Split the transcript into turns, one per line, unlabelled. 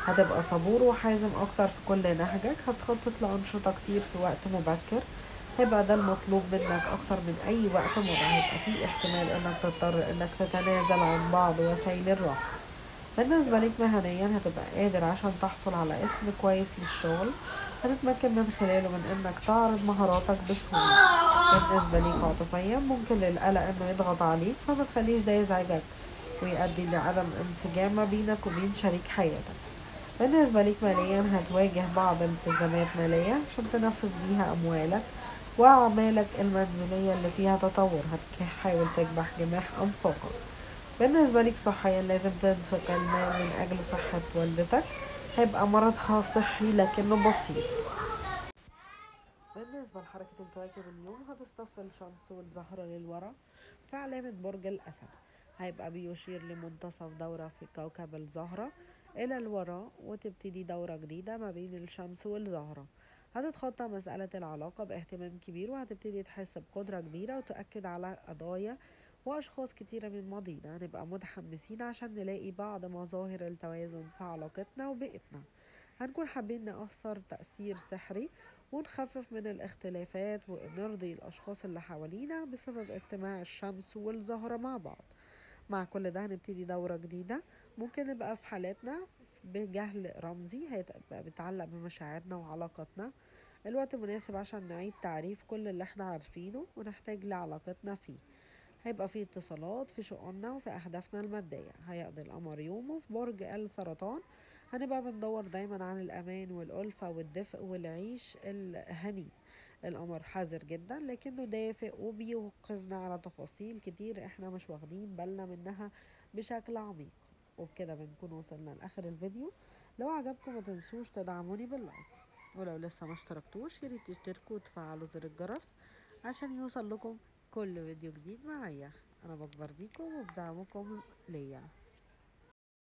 هتبقى صبور وحازم اكتر في كل نهجك هتخطط لانشطة كتير في وقت مبكر هيبقى ده المطلوب منك اكتر من اي وقت مضى هيبقى فيه احتمال انك تضطر انك تتنازل عن بعض وسائل الراحة بالنسبة ليك مهنيا هتبقى قادر عشان تحصل على اسم كويس للشغل هتتمكن من خلاله من انك تعرض مهاراتك بسهولة بالنسبة ليك عاطفيا ممكن للقلق انه يضغط عليك فما تخليش ده يزعجك ويؤدي لعدم انسجام ما بينك وبين شريك حياتك بالنسبة ليك ماليا هتواجه بعض الالتزامات مالية عشان تنفذ بيها أموالك وأعمالك المنزلية اللي فيها تطور هتحاول تكبح جماح أنفاقك بالنسبة ليك صحيا لازم تنفق المال من أجل صحة والدتك هيبقى مرضها صحي لكنه بسيط بالنسبة لحركة الكواكب اليوم هتصطف الشمس والزهرة للورا في علامة برج الأسد هيبقى بيشير لمنتصف دورة في كوكب الزهرة إلى الوراء وتبتدي دورة جديدة ما بين الشمس والزهرة هتتخطى مسألة العلاقة باهتمام كبير وهتبتدي تحس بقدرة كبيرة وتؤكد على قضايا وأشخاص كتيرة من ماضينا هنبقى متحمسين عشان نلاقي بعض مظاهر التوازن في علاقتنا وبيئتنا هنكون حابين نأثر تأثير سحري ونخفف من الاختلافات ونرضي الأشخاص اللي حوالينا بسبب اجتماع الشمس والزهرة مع بعض مع كل ده هنبتدي دورة جديدة ممكن نبقى في حالاتنا بجهل رمزي هيبقى بيتعلق بمشاعرنا وعلاقاتنا الوقت مناسب عشان نعيد تعريف كل اللي احنا عارفينه ونحتاج لعلاقتنا فيه هيبقى فيه اتصالات في شؤوننا وفي أهدافنا المادية هيقضي القمر يومه في برج السرطان هنبقى بندور دايما عن الأمان والألفة والدفء والعيش الهني القمر حذر جدا لكنه دافئ وبيوقظنا على تفاصيل كتير احنا مش واخدين بالنا منها بشكل عميق وبكده بنكون وصلنا لآخر الفيديو لو عجبكم ما تنسوش تدعموني باللايك ولو لسه ما اشتركتوش ياريت تشتركوا وتفعلوا زر الجرس عشان يوصل لكم كل فيديو جديد معايا انا بكبر بيكم وبدعمكم ليا